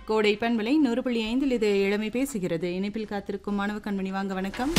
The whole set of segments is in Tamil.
கோடை பண்பலை நூறு புள்ளி ஐந்தில் இது இளமை பேசுகிறது இணைப்பில் காத்திருக்கும் மாணவ கண்மணி வாங்க வணக்கம்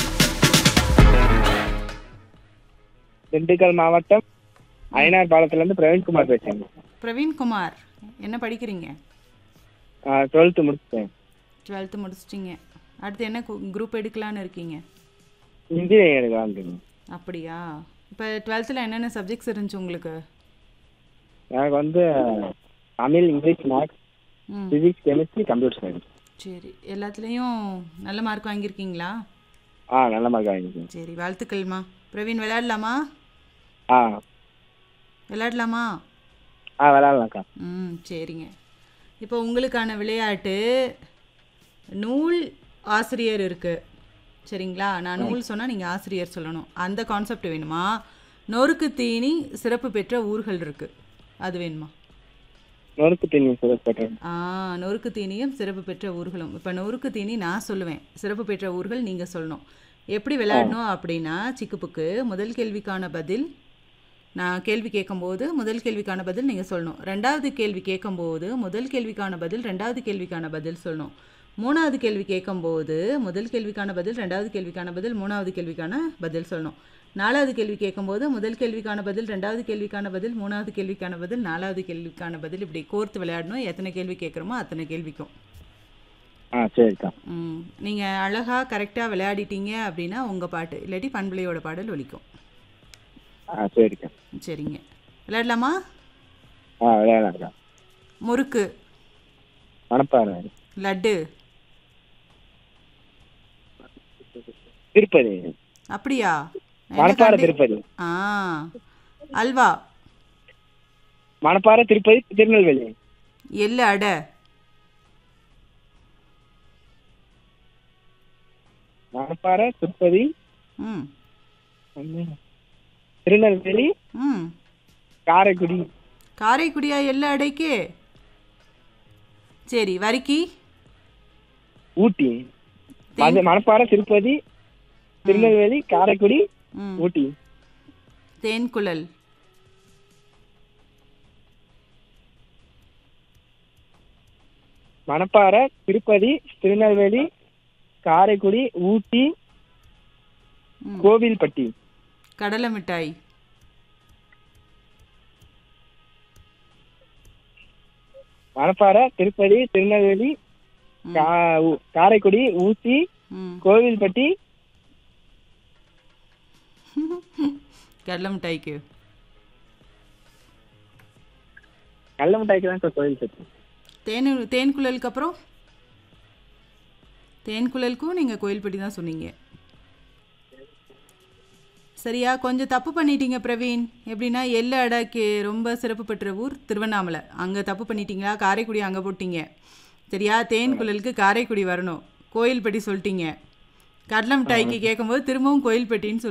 திண்டுக்கல் மாவட்டம் அயனார் பாலத்துல இருந்து பிரவீன்குமார் பேசுறேங்க பிரவீன்குமார் என்ன படிக்கிறீங்க டுவெல்த்து முடிச்சிட்டேன் டுவெல்த்து முடிச்சிட்டிங்க அடுத்து என்ன குரூப் எடுக்கலான்னு இருக்கீங்க இன்ஜினியரிங் எடுக்கலாம்னு அப்படியா இப்போ டுவெல்த்தில் என்னென்ன சப்ஜெக்ட்ஸ் இருந்துச்சு உங்களுக்கு எனக்கு வந்து தமிழ் இங்கிலீஷ் மேக்ஸ் ம் பிசிக்ஸ் கெமிஸ்ட்ரி கம்ப்யூட்டர் சயின்ஸ் சரி எல்லாத்துலேயும் நல்ல மார்க் வாங்கியிருக்கீங்களா ஆ நல்ல மார்க் வாங்கிருக்கேன் சரி வாழ்த்துக்கள்மா பிரவீன் விளையாடலாமா ஆ விளையாடலாமா ஆ விளாட்லாம்க்கா ம் சரிங்க இப்போ உங்களுக்கான விளையாட்டு நூல் ஆசிரியர் இருக்குது சரிங்களா நான் நூல் சொன்னால் நீங்கள் ஆசிரியர் சொல்லணும் அந்த கான்செப்ட் வேணுமா நொறுக்கு தீனி சிறப்பு பெற்ற ஊர்கள் இருக்குது அது வேணுமா நொறுக்கு தண்ணி சுரப்பட்டேன் ஆ நொறுக்கு தீனியும் சிறப்பு பெற்ற ஊர்களும் இப்போ நொறுக்கு தீனி நான் சொல்லுவேன் சிறப்பு பெற்ற ஊர்கள் நீங்கள் சொல்லணும் எப்படி விளையாடணும் அப்படின்னா சிக்குப்புக்கு முதல் கேள்விக்கான பதில் நான் கேள்வி கேட்கும்போது முதல் கேள்விக்கான பதில் நீங்கள் சொல்லணும் ரெண்டாவது கேள்வி கேட்கும்போது முதல் கேள்விக்கான பதில் ரெண்டாவது கேள்விக்கான பதில் சொல்லணும் மூணாவது கேள்வி கேட்கும்போது முதல் கேள்விக்கான பதில் ரெண்டாவது கேள்விக்கான பதில் மூணாவது கேள்விக்கான பதில் சொல்லணும் நாலாவது கேள்வி கேட்கும்போது முதல் கேள்விக்கான பதில் ரெண்டாவது கேள்விக்கான பதில் மூணாவது கேள்விக்கான பதில் நாலாவது கேள்விக்கான பதில் இப்படி கோர்த்து விளையாடணும் எத்தனை கேள்வி கேட்குறோமோ அத்தனை கேள்விக்கும் ஆ சரிக்கா ம் நீங்கள் அழகாக கரெக்டாக விளையாடிட்டீங்க அப்படின்னா உங்கள் பாட்டு இல்லாட்டி பண்பிளையோட பாடல் ஒலிக்கும் ஆ சரிக்கா சரிங்க விளையாடலாமா ஆ விளையாடலாம்க்கா முறுக்கு மணப்பாறை லட்டு திருப்பதி அப்படியா என்ன மணப்பாறை கண்டி- திருப்பதி ஆ அல்வா மணப்பாறை திருப்பதி திருநெல்வேலி எள்ளு அடை மணப்பாறை திருப்பதி ம் திருநெல்வேலி ம் காரைக்குடி காரைக்குடியா எள்ளு அடைக்கு சரி வரிக்கி ஊட்டி மது- மணப்பாறை திருப்பதி திருநெல்வேலி காரைக்குடி ம் ஊட்டி தேன்குழல் மணப்பாறை திருப்பதி திருநெல்வேலி காரைக்குடி ஊட்டி ம் கோவில்பட்டி கடலை மிட்டாய் மணப்பாறை திருப்பதி திருநெல்வேலி கா- ஊ- காரைக்குடி ஊட்டி ம் கோவில்பட்டி கடலை மிட்டாய்க்கு நல்ல மிட்டாய்க்கு தான் கோவில் பட்டி தேன் தேன்குழலுக்கு அப்புறம் தேன்குழலுக்கும் நீங்கள் கோயில்பட்டி தான் சொன்னீங்க சரியா கொஞ்சம் தப்பு பண்ணிட்டீங்க பிரவீன் எப்படின்னா எள்ளு அடாக்கு ரொம்ப சிறப்பு பெற்ற ஊர் திருவண்ணாமலை அங்கே தப்பு பண்ணிட்டீங்களா காரைக்குடி அங்கே போட்டீங்க சரியா தேன்குழலுக்கு காரைக்குடி வரணும் கோயில்பட்டி சொல்லிட்டீங்க கடலை மிட்டாய்க்கு கேட்கும்போது திரும்பவும் கோயில்பட்டின்னு சொல்லி